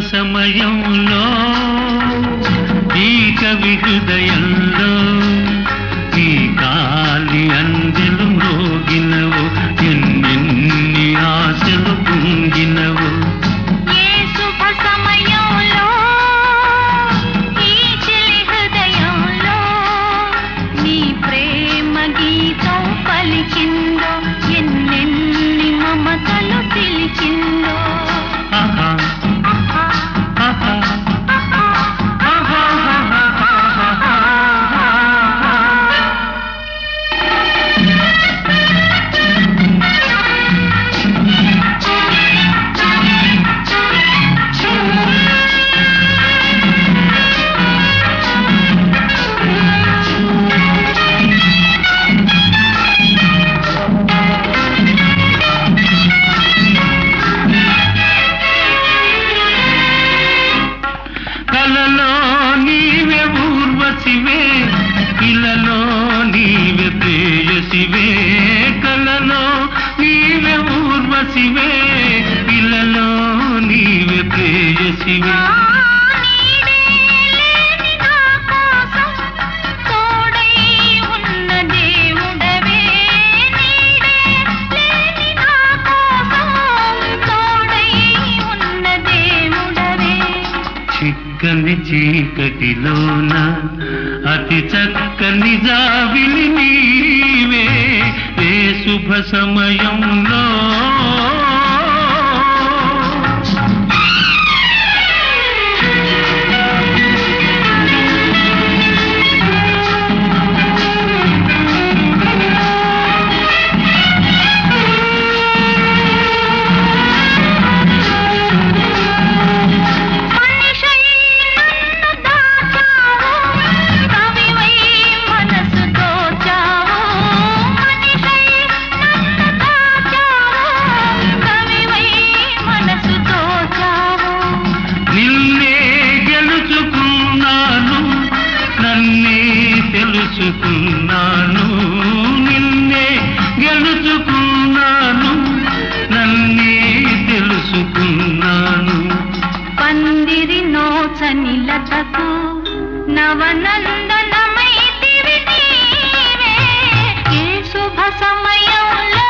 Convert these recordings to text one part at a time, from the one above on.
సమయంలో ఈ కవి హృదయంలో ఈ కాలి అందెలు మోగినవు ఎన్నెన్ని ఆశలు పొంగినవు ఏ శుభ సమయంలో ఈ చెలి హృదయంలో నీ ప్రేమ గీతం పలికిందో ఎన్నెన్ని మమతలు పిలిచిందో ఆహా ఆహా, ఆహా ఆహా, కలలో నీవే ఊర్వశివే ఇలలో నీవే ప్రేయసివే కలలో నీవే ఊర్వశివే ఇలలో నీవే ప్రేయసివే నీడే లేని నా కోసం తోడై ఉన్న దేవుడవే నీడే లేని నా కోసం తోడై ఉన్న దేవుడవే చిక్కని చీకటిలోన అతి చక్కని జాబిలి నీవే ఏ శుభ సమయంలో మనిషై నన్ను దాచావు కవివై మనసు దోచావు మనిషై నన్ను దాచావు కవివై మనసు దోచావు నిన్నే గెలుచుకున్నాను నన్నే తెలుసుకున్నాను నిన్నే గెలుచుకున్నాను నన్నే తెలుసుకున్నాను పందిరి నోచని లతకు నవనందనమైతివి నీవే ఏ శుభ సమయంలో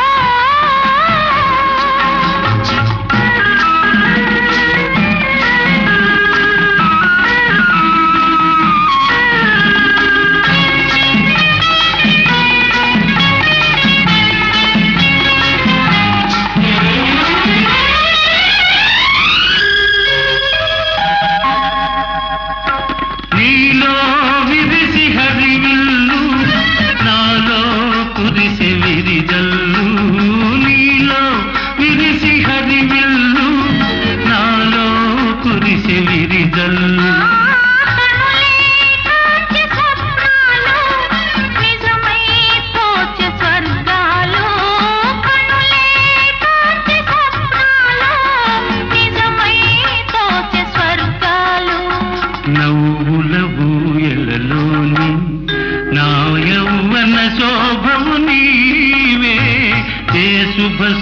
నీలో విరిసి హరివిల్లు నాలో కురిసి విరిజల్లు నీలో విరిసి హరివిల్లు నాలో కురిసి విరిజల్లు కనులే కాచె స్వప్నాలు నిజమై తోచె స్వర్గాలు కనులే కాచె స్వప్నాలు నిజమై తోచె స్వర్గాలు నవ్వుల ఊయలలోని నా యౌవన శోభము నీవే ఏ శుభ